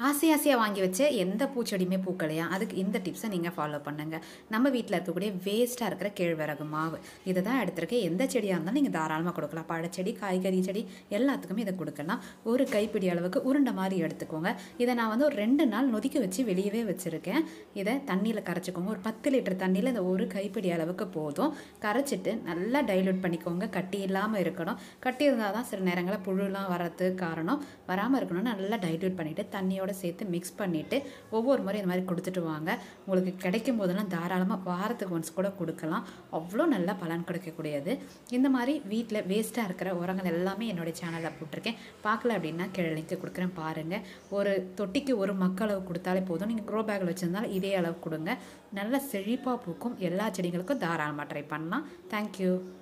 ஆசை ஆசையாக வாங்கி வச்ச எந்த பூச்செடியுமே பூக்கலையா அதுக்கு இந்த டிப்ஸை நீங்கள் ஃபாலோ பண்ணுங்கள் நம்ம வீட்டில் இருக்கக்கூடிய வேஸ்ட்டாக இருக்கிற கேழ்வரகு மாவு இதை தான் எடுத்திருக்கேன் எந்த செடியாக இருந்தாலும் நீங்கள் தாராளமாக கொடுக்கலாம் பழச்செடி காய்கறி செடி எல்லாத்துக்குமே இதை கொடுக்கலாம் ஒரு கைப்பிடி அளவுக்கு உருண்டை மாதிரி எடுத்துக்கோங்க இதை நான் வந்து ஒரு ரெண்டு நாள் நொதிக்க வச்சு வெளியவே வச்சுருக்கேன் இதை தண்ணியில் கரைச்சிக்கோங்க ஒரு பத்து லிட்டர் தண்ணியில் இந்த ஒரு கைப்பிடி அளவுக்கு போதும் கரைச்சிட்டு நல்லா டைல்யூட் பண்ணிக்கோங்க கட்டி இல்லாமல் இருக்கணும் கட்டி இருந்தால் தான் சில நேரங்களில் புழுலாம் வர்றதுக்கு காரணம் வராமல் இருக்கணும்னு நல்லா டைல்யூட் பண்ணிவிட்டு தண்ணியோட சேர்த்து மிக்ஸ் பண்ணிவிட்டு ஒவ்வொரு முறை இந்த மாதிரி கொடுத்துட்டு வாங்க உங்களுக்கு கிடைக்கும் போதெல்லாம் தாராளமாக வாரத்துக்கு ஒன்ஸ் கூட கொடுக்கலாம் அவ்வளோ நல்ல பலன் கிடைக்கக்கூடியது இந்த மாதிரி வீட்டில் வேஸ்ட்டாக இருக்கிற உரங்கள் எல்லாமே என்னுடைய சேனலில் போட்டிருக்கேன் பார்க்கல அப்படின்னா கீழே லிங்க் கொடுக்குறேன் பாருங்கள் ஒரு தொட்டிக்கு ஒரு மக்களவு கொடுத்தாலே போதும் நீங்கள் க்ரோ பேக்கில் வச்சுருந்தாலும் இதே அளவு கொடுங்க நல்ல செழிப்பாக பூக்கும் எல்லா செடிகளுக்கும் தாராளமாக ட்ரை பண்ணலாம் தேங்க்யூ